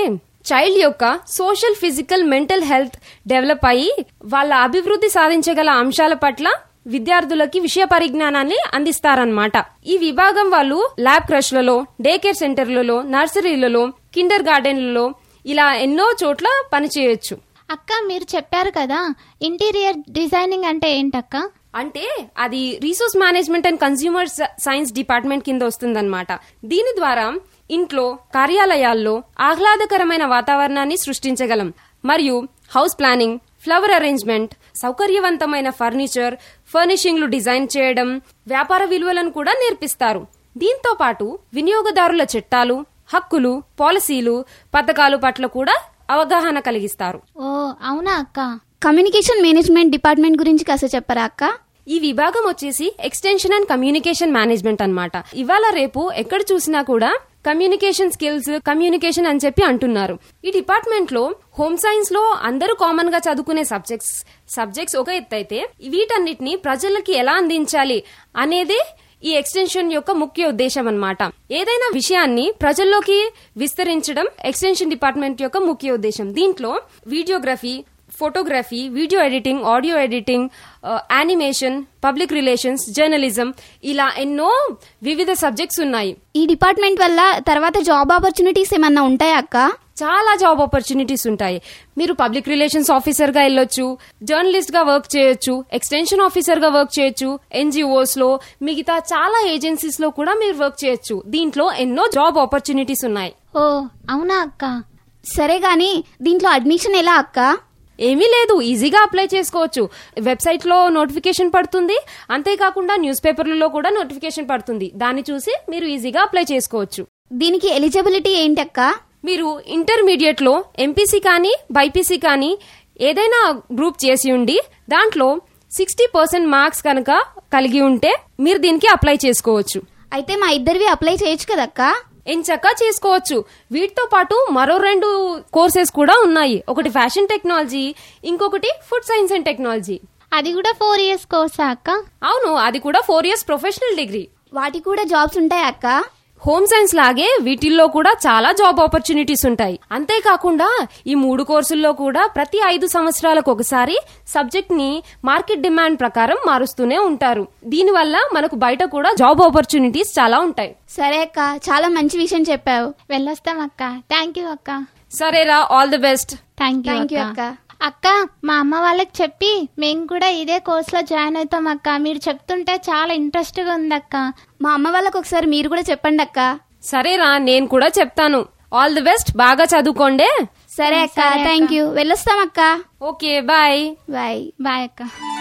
Speaker 5: చైల్డ్ యొక్క social physical mental health develop అయ్యి వాళ్ళ అభివృద్ధి సాధించగల అంశాల పట్ల విద్యార్థులకి విషయ పరిజ్ఞానాన్ని అందిస్తారన్నమాట ఈ విభాగం వాళ్ళు ల్యాబ్ క్రష్లలో డే కేర్ సెంటర్లలో నర్సరీలలో కిండర్ గార్డెన్లలో ఇలా ఎన్నో చోట్ల పనిచేయొచ్చు
Speaker 14: అక్క మీరు చెప్పారు కదా ఇంటీరియర్ డిజైనింగ్ అంటే ఏంటక్క
Speaker 5: అంటే అది resource management and consumer science department కింద వస్తుందన్నమాట దీని ద్వారా ఇంట్లో కార్యాలయాల్లో ఆహ్లాదకరమైన వాతావరణాన్ని సృష్టించగలం మరియు హౌస్ ప్లానింగ్ ఫ్లవర్ అరేంజ్మెంట్ సౌకర్యవంతమైన ఫర్నిచర్ ఫర్నిషింగ్లు డిజైన్ చేయడం వ్యాపార విలువలను కూడా నేర్పిస్తారు దీంతో పాటు వినియోగదారుల చట్టాలు హక్కులు పాలసీలు పథకాలు పట్ల కూడా అవగాహన కలిగిస్తారు
Speaker 14: ఓ అవునా అక్క
Speaker 13: కమ్యూనికేషన్ మేనేజ్మెంట్ డిపార్ట్మెంట్ గురించి కాస్త చెప్పరా అక్క
Speaker 5: ఈ విభాగం వచ్చేసి ఎక్స్టెన్షన్ అండ్ కమ్యూనికేషన్ మేనేజ్మెంట్ అన్నమాట ఇవాళ రేపు ఎక్కడ చూసినా కూడా కమ్యూనికేషన్ స్కిల్స్ కమ్యూనికేషన్ అని చెప్పి అంటున్నారు ఈ డిపార్ట్మెంట్ లో హోమ్ సైన్స్ లో అందరూ కామన్ గా చదువుకునే సబ్జెక్ట్స్ సబ్జెక్ట్స్ ఒక ఎత్తు అయితే వీటన్నిటిని ప్రజలకి ఎలా అందించాలి అనేదే ఈ ఎక్స్టెన్షన్ యొక్క ముఖ్య ఉద్దేశం అన్నమాట ఏదైనా విషయాన్ని ప్రజల్లోకి విస్తరించడం ఎక్స్టెన్షన్ డిపార్ట్మెంట్ యొక్క ముఖ్య ఉద్దేశం దీంట్లో videography photography video editing audio editing animation public relations journalism ఇలా ఎన్నో వివిధ సబ్జెక్ట్స్ ఉన్నాయి
Speaker 13: ఈ డిపార్ట్మెంట్ వల్ల తర్వాత జాబ్ ఆపర్చునిటీస్ ఏమన్నా ఉంటాయా అక్క
Speaker 5: చాలా జాబ్ ఆపర్చునిటీస్ ఉంటాయి మీరు పబ్లిక్ రిలేషన్స్ ఆఫీసర్ గా వెళ్ళొచ్చు జర్నలిస్ట్ గా వర్క్ చేయొచ్చు ఎక్స్టెన్షన్ ఆఫీసర్ గా వర్క్ చేయొచ్చు ఎన్జిఓస్ లో మిగతా చాలా ఏజెన్సీస్ లో కూడా మీరు వర్క్ చేయొచ్చు దీంట్లో ఎన్నో జాబ్ ఆపర్చునిటీస్ ఉన్నాయి
Speaker 14: ఓ అవునా అక్క
Speaker 13: సరే గాని దీంట్లో అడ్మిషన్ ఎలా అక్క
Speaker 5: ఏమీ లేదు ఈజీగా అప్లై చేసుకోవచ్చు వెబ్సైట్ లో నోటిఫికేషన్ పడుతుంది అంతేకాకుండా న్యూస్ పేపర్లలో కూడా నోటిఫికేషన్ పడుతుంది దాన్ని చూసి మీరు ఈజీగా అప్లై చేసుకోవచ్చు
Speaker 13: దీనికి ఎలిజిబిలిటీ ఏంటక్క
Speaker 5: మీరు ఇంటర్మీడియట్ లో ఎంపీసీ కానీ బైపీసీ కానీ ఏదైనా గ్రూప్ చేసి ఉండి దాంట్లో సిక్స్టీ పర్సెంట్ మార్క్స్ కనుక కలిగి ఉంటే మీరు దీనికి అప్లై చేసుకోవచ్చు
Speaker 13: అయితే మా ఇద్దరివి అప్లై చేయొచ్చు కదక్క
Speaker 5: ఎంచక్కా చేసుకోవచ్చు వీటితో పాటు మరో రెండు కోర్సెస్ కూడా ఉన్నాయి ఒకటి ఫ్యాషన్ టెక్నాలజీ ఇంకొకటి ఫుడ్ సైన్స్ అండ్ టెక్నాలజీ
Speaker 14: అది కూడా ఫోర్ ఇయర్స్ కోర్సా అక్క
Speaker 5: అవును అది కూడా ఫోర్ ఇయర్స్ ప్రొఫెషనల్ డిగ్రీ
Speaker 13: వాటికి కూడా జాబ్స్ ఉంటాయా అక్క
Speaker 5: హోమ్ సైన్స్ లాగే వీటిల్లో కూడా చాలా జాబ్ ఆపర్చునిటీస్ ఉంటాయి అంతేకాకుండా ఈ మూడు కోర్సుల్లో కూడా ప్రతి ఐదు సంవత్సరాలకు ఒకసారి సబ్జెక్ట్ ని మార్కెట్ డిమాండ్ ప్రకారం మారుస్తూనే ఉంటారు దీనివల్ల మనకు బయట కూడా జాబ్ ఆపర్చునిటీస్ చాలా ఉంటాయి
Speaker 13: సరే అక్క చాలా మంచి విషయం చెప్పావు
Speaker 14: వెళ్ళొస్తాం అక్క థ్యాంక్ యూ అక్క
Speaker 5: సరేరా all the best
Speaker 14: thank
Speaker 13: Thank
Speaker 14: you
Speaker 13: you,
Speaker 14: అక్క
Speaker 13: అక్క.
Speaker 14: అక్క మా అమ్మ వాళ్ళకి చెప్పి మేము కూడా ఇదే కోర్స్ లో జాయిన్ అవుతాం అక్క మీరు చెప్తుంటే చాలా ఇంట్రెస్ట్ గా ఉంది అక్క
Speaker 13: మా అమ్మ వాళ్ళకి ఒకసారి మీరు కూడా చెప్పండి అక్క
Speaker 5: సరేరా నేను కూడా చెప్తాను ఆల్ ది బెస్ట్ బాగా చదువుకోండే
Speaker 13: సరే అక్క
Speaker 14: సరే అక్క.
Speaker 13: థ్యాంక్ యూ వెళ్ళొస్తాం అక్క
Speaker 5: ఓకే బాయ్
Speaker 13: బాయ్
Speaker 14: బాయ్ అక్క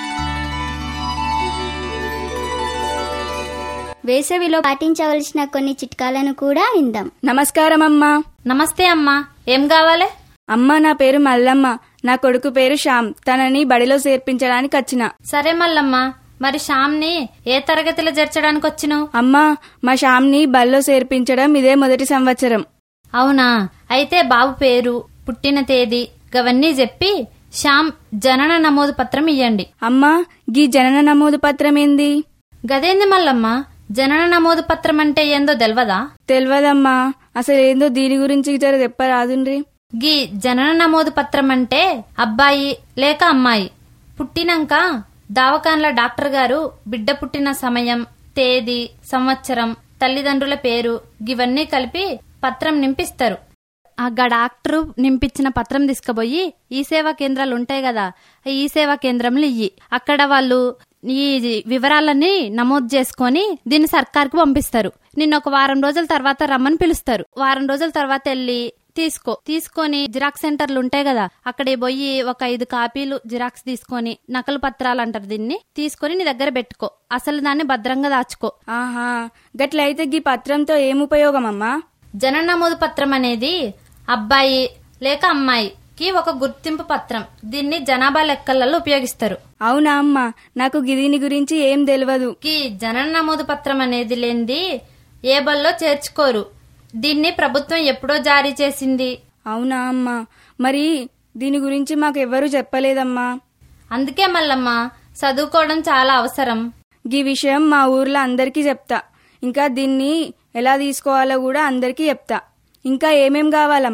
Speaker 15: వేసవిలో పాటించవలసిన కొన్ని చిట్కాలను కూడా విందాం
Speaker 16: నమస్కారం అమ్మా
Speaker 17: నమస్తే అమ్మా ఏం కావాలి
Speaker 16: అమ్మ నా పేరు మల్లమ్మ నా కొడుకు పేరు శ్యామ్ తనని బడిలో చేర్పించడానికి వచ్చిన
Speaker 17: సరే మల్లమ్మ మరి శ్యామ్ని ఏ తరగతిలో చేర్చడానికి వచ్చినావు
Speaker 16: అమ్మా మా శ్యామ్ని బడిలో చేర్పించడం ఇదే మొదటి సంవత్సరం
Speaker 17: అవునా అయితే బాబు పేరు పుట్టిన తేదీ గవన్నీ చెప్పి శ్యామ్ జనన నమోదు పత్రం ఇయ్యండి
Speaker 16: అమ్మా గీ జనన నమోదు పత్రం ఏంది
Speaker 17: గదేంది మల్లమ్మ జనన నమోదు పత్రం అంటే ఏందో తెల్వదా
Speaker 16: తెలియదమ్మా అసలు ఏందో దీని గురించి జర చెప్పరాదుండ్రి
Speaker 17: గీ జనన నమోదు పత్రం అంటే అబ్బాయి లేక అమ్మాయి పుట్టినాక దావకాన్ల డాక్టర్ గారు బిడ్డ పుట్టిన సమయం తేదీ సంవత్సరం తల్లిదండ్రుల పేరు గివన్నీ కలిపి పత్రం నింపిస్తారు ఆ గా డాక్టరు నింపించిన పత్రం తీసుకుపోయి ఈ సేవా కేంద్రాలు ఉంటాయి కదా ఈ సేవా కేంద్రంలో ఇయ్యి అక్కడ వాళ్ళు ఈ వివరాలన్నీ నమోదు చేసుకొని దీన్ని సర్కార్కు పంపిస్తారు నిన్న ఒక వారం రోజుల తర్వాత రమ్మని పిలుస్తారు వారం రోజుల తర్వాత వెళ్ళి తీసుకో తీసుకొని జిరాక్స్ సెంటర్లు ఉంటాయి కదా అక్కడే పోయి ఒక ఐదు కాపీలు జిరాక్స్ తీసుకొని నకలు పత్రాలు అంటారు దీన్ని తీసుకొని నీ దగ్గర పెట్టుకో అసలు దాన్ని భద్రంగా దాచుకో
Speaker 16: ఆహా గట్లయితే గీ పత్రంతో ఏం ఉపయోగం అమ్మా
Speaker 17: జనన నమోదు పత్రం అనేది అబ్బాయి లేక అమ్మాయికి ఒక గుర్తింపు పత్రం దీన్ని జనాభా లెక్కలలో ఉపయోగిస్తారు
Speaker 16: అవునా అమ్మా నాకు దీని గురించి ఏం తెలియదు
Speaker 17: ఈ జనన నమోదు పత్రం అనేది లేనిది ఏ బల్లో చేర్చుకోరు దీన్ని ప్రభుత్వం ఎప్పుడో జారీ చేసింది
Speaker 16: అవునా అమ్మా మరి దీని గురించి మాకు ఎవ్వరూ చెప్పలేదమ్మా
Speaker 17: అందుకే మల్లమ్మ చదువుకోవడం చాలా అవసరం
Speaker 16: గీ విషయం మా ఊర్లో అందరికీ చెప్తా ఇంకా దీన్ని ఎలా తీసుకోవాలో కూడా అందరికీ చెప్తా ఇంకా ఏమేం కావాలమ్మా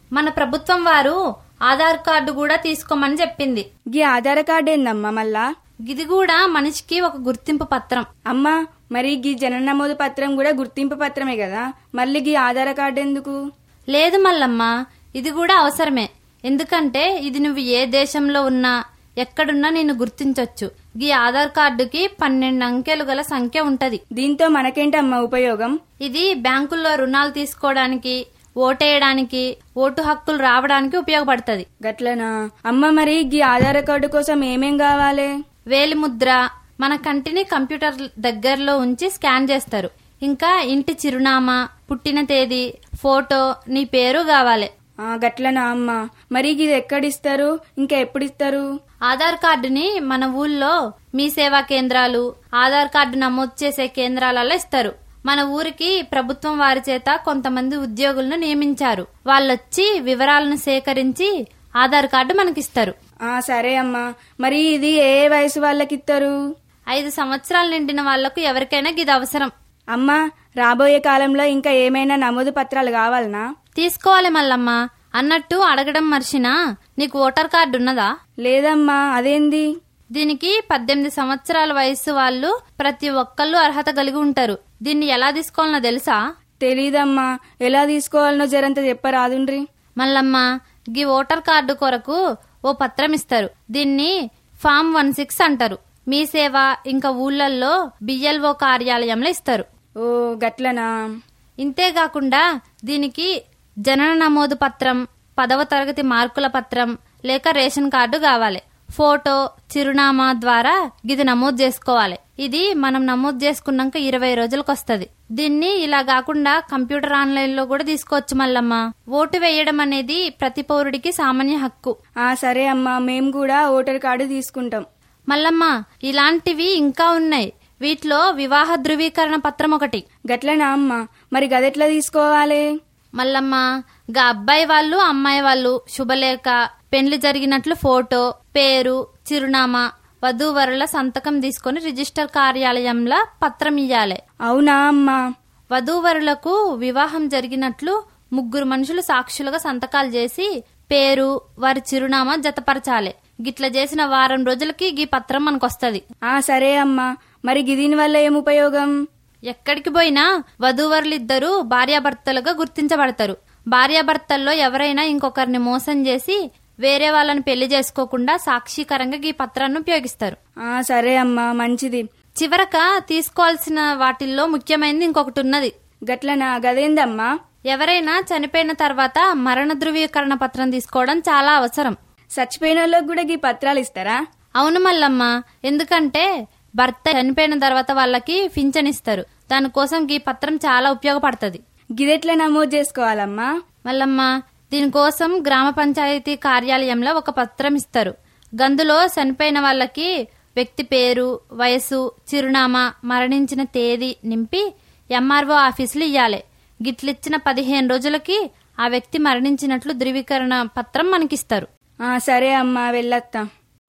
Speaker 17: మన ప్రభుత్వం వారు ఆధార్ కార్డు కూడా తీసుకోమని చెప్పింది
Speaker 16: గీ ఆధార్ కార్డు ఏందమ్మా మళ్ళా
Speaker 17: ఇది కూడా మనిషికి ఒక గుర్తింపు పత్రం
Speaker 16: అమ్మా మరి గీ జనన నమోదు పత్రం కూడా గుర్తింపు పత్రమే కదా మళ్ళీ గీ ఆధార్ కార్డు ఎందుకు
Speaker 17: లేదు మల్లమ్మ ఇది కూడా అవసరమే ఎందుకంటే ఇది నువ్వు ఏ దేశంలో ఉన్నా ఎక్కడున్నా నేను గుర్తించొచ్చు ఈ ఆధార్ కార్డుకి పన్నెండు అంకెలు గల సంఖ్య ఉంటది
Speaker 16: దీంతో మనకేంటమ్మా ఉపయోగం
Speaker 17: ఇది బ్యాంకుల్లో రుణాలు తీసుకోవడానికి ఓటేయడానికి ఓటు హక్కులు రావడానికి ఉపయోగపడుతుంది
Speaker 16: గట్లనా అమ్మ మరి గీ ఆధార్ కార్డు కోసం ఏమేం కావాలి
Speaker 17: వేలిముద్ర మన కంటిని కంప్యూటర్ దగ్గరలో ఉంచి స్కాన్ చేస్తారు ఇంకా ఇంటి చిరునామా పుట్టిన తేదీ ఫోటో నీ పేరు కావాలి
Speaker 16: ఆ గట్లనా అమ్మ మరి ఇది ఎక్కడిస్తారు ఇంకా ఎప్పుడు ఇస్తారు
Speaker 17: ఆధార్ కార్డుని మన ఊళ్ళో మీ సేవా కేంద్రాలు ఆధార్ కార్డు నమోదు చేసే కేంద్రాలలో ఇస్తారు మన ఊరికి ప్రభుత్వం వారి చేత కొంతమంది ఉద్యోగులను నియమించారు వాళ్ళొచ్చి వివరాలను సేకరించి ఆధార్ కార్డు మనకిస్తారు
Speaker 16: ఆ సరే అమ్మా మరి ఇది ఏ వయసు వాళ్ళకి ఇస్తారు
Speaker 17: ఐదు సంవత్సరాలు నిండిన వాళ్లకు ఎవరికైనా ఇది అవసరం
Speaker 16: అమ్మా రాబోయే కాలంలో ఇంకా ఏమైనా నమోదు పత్రాలు కావాలనా
Speaker 17: తీసుకోవాలి మల్లమ్మ అన్నట్టు అడగడం మర్చినా నీకు ఓటర్ కార్డు ఉన్నదా
Speaker 16: లేదమ్మా అదేంది
Speaker 17: దీనికి పద్దెనిమిది సంవత్సరాల వయసు వాళ్ళు ప్రతి ఒక్కళ్ళు అర్హత కలిగి ఉంటారు దీన్ని ఎలా తీసుకోవాలనో తెలుసా
Speaker 16: తెలీదమ్మా ఎలా తీసుకోవాలనో జరంత చెప్పరాదుండ్రి
Speaker 17: మల్లమ్మ గీ ఓటర్ కార్డు కొరకు ఓ పత్రం ఇస్తారు దీన్ని ఫామ్ వన్ సిక్స్ అంటారు మీ సేవ ఇంకా ఊళ్ళల్లో బిఎల్ఓ కార్యాలయంలో ఇస్తారు
Speaker 16: ఓ గట్లనా
Speaker 17: ఇంతేకాకుండా దీనికి జనన నమోదు పత్రం పదవ తరగతి మార్కుల పత్రం లేక రేషన్ కార్డు కావాలి ఫోటో చిరునామా ద్వారా ఇది నమోదు చేసుకోవాలి ఇది మనం నమోదు చేసుకున్నాక ఇరవై రోజులకు వస్తుంది దీన్ని ఇలా కాకుండా కంప్యూటర్ ఆన్లైన్ లో కూడా తీసుకోవచ్చు మల్లమ్మ ఓటు వేయడం అనేది ప్రతి పౌరుడికి సామాన్య హక్కు
Speaker 16: ఆ సరే అమ్మా మేము కూడా ఓటర్ కార్డు తీసుకుంటాం
Speaker 17: మల్లమ్మ ఇలాంటివి ఇంకా ఉన్నాయి వీటిలో వివాహ ధృవీకరణ పత్రం ఒకటి
Speaker 16: గట్లనా అమ్మా మరి గదెట్లా తీసుకోవాలి
Speaker 17: మల్లమ్మ గా అబ్బాయి వాళ్ళు అమ్మాయి వాళ్ళు శుభలేఖ పెండ్లి జరిగినట్లు ఫోటో పేరు చిరునామా వధూవరుల సంతకం తీసుకొని రిజిస్టర్ కార్యాలయంలో పత్రం ఇయ్యాలి
Speaker 16: అవునా అమ్మా
Speaker 17: వధూవరులకు వివాహం జరిగినట్లు ముగ్గురు మనుషులు సాక్షులుగా సంతకాలు చేసి పేరు వారి చిరునామా జతపరచాలి గిట్ల చేసిన వారం రోజులకి గీ పత్రం మనకొస్తది
Speaker 16: ఆ సరే అమ్మా మరి గిదీని వల్ల ఏం ఉపయోగం
Speaker 17: ఎక్కడికి పోయినా వధూవరులిద్దరూ భార్యాభర్తలుగా గుర్తించబడతారు భార్యాభర్తల్లో ఎవరైనా ఇంకొకరిని మోసం చేసి వేరే వాళ్ళని పెళ్లి చేసుకోకుండా సాక్షికరంగా ఈ పత్రాన్ని ఉపయోగిస్తారు
Speaker 16: ఆ సరే అమ్మా మంచిది
Speaker 17: చివరక తీసుకోవాల్సిన వాటిల్లో ముఖ్యమైనది ఇంకొకటి ఉన్నది
Speaker 16: గట్లనా గదేందమ్మా
Speaker 17: ఎవరైనా చనిపోయిన తర్వాత మరణ ధృవీకరణ పత్రం తీసుకోవడం చాలా అవసరం
Speaker 16: చచ్చిపోయిన వాళ్ళకి కూడా ఈ పత్రాలు ఇస్తారా
Speaker 17: అవును మల్లమ్మ ఎందుకంటే భర్త చనిపోయిన తర్వాత వాళ్ళకి పింఛన్ ఇస్తారు దానికోసం ఈ పత్రం చాలా ఉపయోగపడుతుంది
Speaker 16: గిదెట్లా నమోదు చేసుకోవాలమ్మా
Speaker 17: మల్లమ్మ దీనికోసం గ్రామ పంచాయతీ కార్యాలయంలో ఒక పత్రం ఇస్తారు గందులో చనిపోయిన వాళ్ళకి వ్యక్తి పేరు వయసు చిరునామా మరణించిన తేదీ నింపి ఎంఆర్ఓ ఆఫీసులు ఇయ్యాలి గిట్లిచ్చిన పదిహేను రోజులకి ఆ వ్యక్తి మరణించినట్లు ధృవీకరణ పత్రం మనకిస్తారు
Speaker 16: ఆ సరే అమ్మా వెళ్ళొత్తా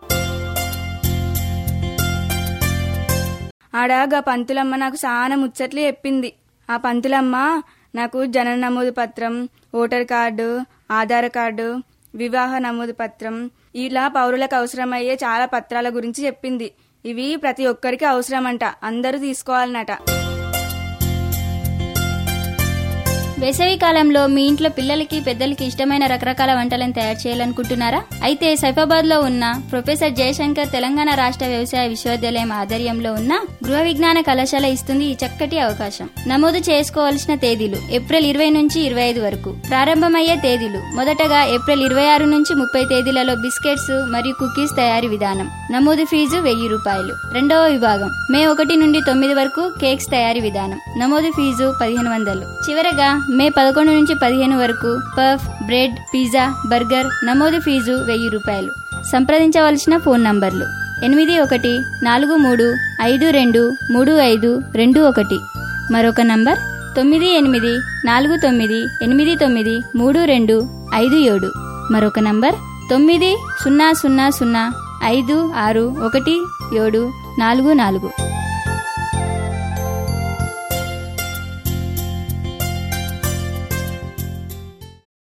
Speaker 16: ఆడాగా పంతులమ్మ నాకు చాలా ముచ్చట్లు చెప్పింది ఆ పంతులమ్మ నాకు జనన నమోదు పత్రం ఓటర్ కార్డు ఆధార్ కార్డు వివాహ నమోదు పత్రం ఇలా పౌరులకు అవసరమయ్యే చాలా పత్రాల గురించి చెప్పింది ఇవి ప్రతి ఒక్కరికి అవసరమంట అందరూ తీసుకోవాలన్నట
Speaker 11: వేసవి కాలంలో మీ ఇంట్లో పిల్లలకి పెద్దలకి ఇష్టమైన రకరకాల వంటలను తయారు చేయాలనుకుంటున్నారా అయితే సైఫాబాద్ లో ఉన్న ప్రొఫెసర్ జయశంకర్ తెలంగాణ రాష్ట్ర వ్యవసాయ విశ్వవిద్యాలయం ఆధ్వర్యంలో ఉన్న గృహ విజ్ఞాన కళాశాల ఇస్తుంది ఈ చక్కటి అవకాశం నమోదు చేసుకోవాల్సిన తేదీలు ఏప్రిల్ ఇరవై నుంచి ఇరవై ఐదు వరకు ప్రారంభమయ్యే తేదీలు మొదటగా ఏప్రిల్ ఇరవై ఆరు నుంచి ముప్పై తేదీలలో బిస్కెట్స్ మరియు కుకీస్ తయారీ విధానం నమోదు ఫీజు వెయ్యి రూపాయలు రెండవ విభాగం మే ఒకటి నుండి తొమ్మిది వరకు కేక్స్ తయారీ విధానం నమోదు ఫీజు పదిహేను వందలు చివరగా మే పదకొండు నుంచి పదిహేను వరకు పఫ్ బ్రెడ్ పిజ్జా బర్గర్ నమోదు ఫీజు వెయ్యి రూపాయలు సంప్రదించవలసిన ఫోన్ నంబర్లు ఎనిమిది ఒకటి నాలుగు మూడు ఐదు రెండు మూడు ఐదు రెండు ఒకటి మరొక నంబర్ తొమ్మిది ఎనిమిది నాలుగు తొమ్మిది ఎనిమిది తొమ్మిది మూడు రెండు ఐదు ఏడు మరొక నంబర్ తొమ్మిది సున్నా సున్నా సున్నా ఐదు ఆరు ఒకటి ఏడు నాలుగు నాలుగు